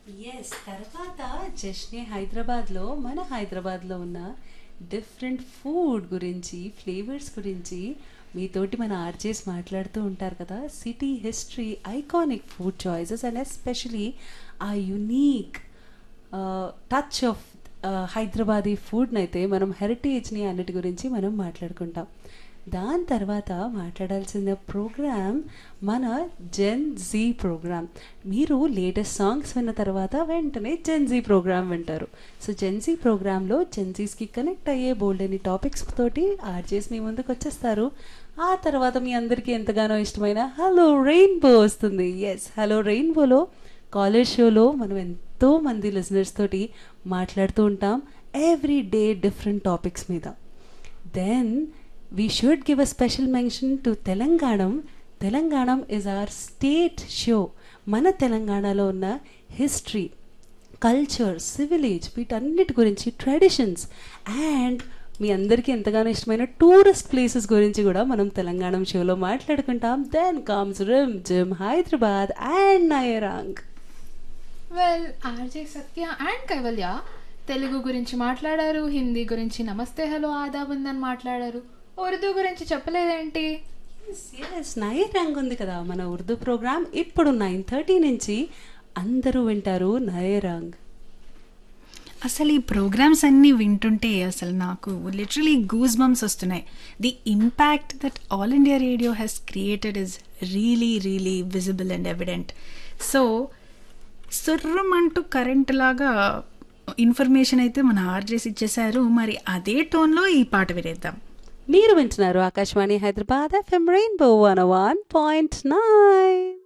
yes తర్వాత జష్నే హైదరాబాద్లో మన హైదరాబాద్లో ఉన్న డిఫరెంట్ ఫుడ్ గురించి ఫ్లేవర్స్ గురించి మీతోటి మన ఆర్జేస్ మాట్లాడుతూ ఉంటారు కదా city history iconic food choices and especially ఆ యునీక్ టచ్ ఆఫ్ హైదరాబాదీ ఫుడ్ని అయితే మనం హెరిటేజ్ని అన్నిటి గురించి మనం మాట్లాడుకుంటాం దాని తర్వాత మాట్లాడాల్సిన ప్రోగ్రామ్ మన జెన్ జీ ప్రోగ్రామ్ మీరు లేటెస్ట్ సాంగ్స్ విన్న తర్వాత వెంటనే జెన్ జీ ప్రోగ్రామ్ వింటారు సో జెన్ జీ ప్రోగ్రాంలో జెన్జీస్కి కనెక్ట్ అయ్యే బోల్డ్ అని టాపిక్స్ తోటి ఆర్జేస్ మీ ముందుకు వచ్చేస్తారు ఆ తర్వాత మీ అందరికీ ఎంతగానో ఇష్టమైన హలో రెయిన్బో వస్తుంది ఎస్ హలో రెయిన్బోలో కాలేజ్ షోలో మనం ఎంతో మంది లిజనర్స్ తోటి మాట్లాడుతూ ఉంటాం ఎవ్రీ డే డిఫరెంట్ టాపిక్స్ మీద then we should give a special mention to Telanganam Telanganam is our state show మన తెలంగాణలో ఉన్న హిస్టరీ కల్చర్ సివిలేజ్ వీటన్నిటి గురించి ట్రెడిషన్స్ అండ్ మీ అందరికీ ఎంతగానో ఇష్టమైన టూరిస్ట్ ప్లేసెస్ గురించి కూడా మనం తెలంగాణ షోలో మాట్లాడుకుంటాం then comes Rimjhim Hyderabad and Nayarang well RJ Satya and Kaivalya Telugu గురించి మాట్లాడారు హిందీ గురించి నమస్తే హలో ఆదాబ్ ఉందని మాట్లాడారు ఉర్దూ గురించి చెప్పలేదేంటి ఎస్ నయరాంగ్ ఉంది కదా మన ఉర్దూ ప్రోగ్రామ్ ఇప్పుడు నైన్ థర్టీ నుంచి అందరూ వింటారు నయరాంగ్ అసలు ఈ ప్రోగ్రామ్స్ అన్నీ వింటుంటే అసలు నాకు లిటరలీ గూస్ బంప్స్ వస్తున్నాయి the impact that All India Radio has created is really really visible and evident so సుర్రం అంటూ కరెంట్ లాగా ఇన్ఫర్మేషన్ అయితే మన ఆర్జేస్ ఇచ్చేశారు మరి అదే టోన్లో ఈ పాట వినేద్దాం మీరు వింటున్నారు Akashvani Hyderabad FM rainbow one one point nine